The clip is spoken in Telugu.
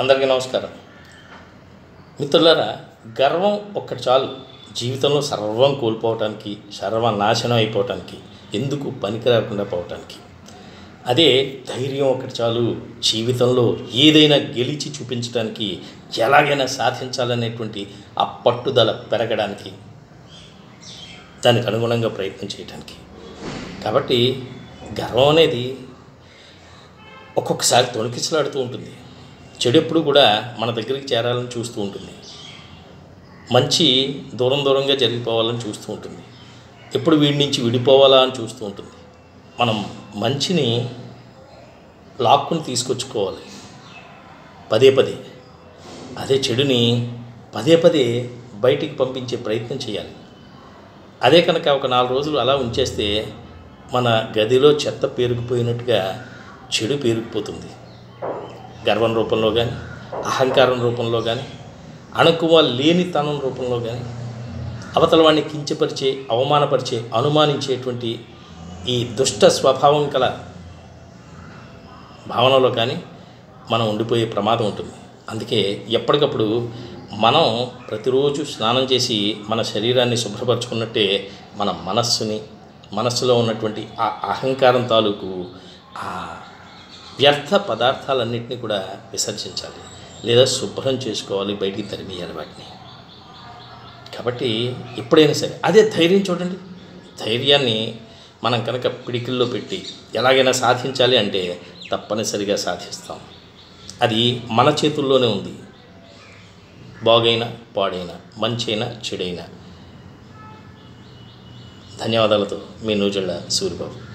అందరికీ నమస్కారం మిత్రులారా గర్వం ఒక్కటి చాలు జీవితంలో సర్వం కోల్పోవటానికి సర్వనాశనం అయిపోవటానికి ఎందుకు పనికి రాకుండా పోవటానికి అదే ధైర్యం ఒకటి చాలు జీవితంలో ఏదైనా గెలిచి చూపించడానికి ఎలాగైనా సాధించాలనేటువంటి ఆ పట్టుదల పెరగడానికి దానికి అనుగుణంగా ప్రయత్నం చేయడానికి కాబట్టి గర్వం అనేది ఒక్కొక్కసారి తొణికిసలాడుతూ ఉంటుంది చెడు ఎప్పుడు కూడా మన దగ్గరికి చేరాలని చూస్తూ ఉంటుంది మంచి దూరం దూరంగా జరిగిపోవాలని చూస్తూ ఉంటుంది ఎప్పుడు వీడి నుంచి విడిపోవాలా అని చూస్తూ ఉంటుంది మనం మంచిని లాక్కుని తీసుకొచ్చుకోవాలి పదే పదే అదే చెడుని పదే పదే బయటికి పంపించే ప్రయత్నం చేయాలి అదే కనుక ఒక నాలుగు రోజులు అలా ఉంచేస్తే మన గదిలో చెత్త పేరుకుపోయినట్టుగా చెడు పేరుకుపోతుంది గర్వం రూపంలో కానీ అహంకారం రూపంలో కానీ అణుకువ లేనితనం రూపంలో కానీ అవతల వాడిని కించపరిచే అవమానపరిచే అనుమానించేటువంటి ఈ దుష్ట స్వభావం కల భావనలో కానీ మనం ఉండిపోయే ప్రమాదం ఉంటుంది అందుకే ఎప్పటికప్పుడు మనం ప్రతిరోజు స్నానం చేసి మన శరీరాన్ని శుభ్రపరచుకున్నట్టే మన మనస్సుని మనస్సులో ఉన్నటువంటి ఆ అహంకారం తాలూకు ఆ వ్యర్థ పదార్థాలన్నింటినీ కూడా విసర్జించాలి లేదా శుభ్రం చేసుకోవాలి బయటికి తరిమేయాలి వాటిని కాబట్టి ఎప్పుడైనా సరే అదే ధైర్యం చూడండి ధైర్యాన్ని మనం కనుక పిడికిల్లో పెట్టి ఎలాగైనా సాధించాలి అంటే తప్పనిసరిగా సాధిస్తాం అది మన చేతుల్లోనే ఉంది బాగైనా పాడైనా మంచైనా చెడైనా ధన్యవాదాలతో మీ నూజళ్ళ సూరిబాబు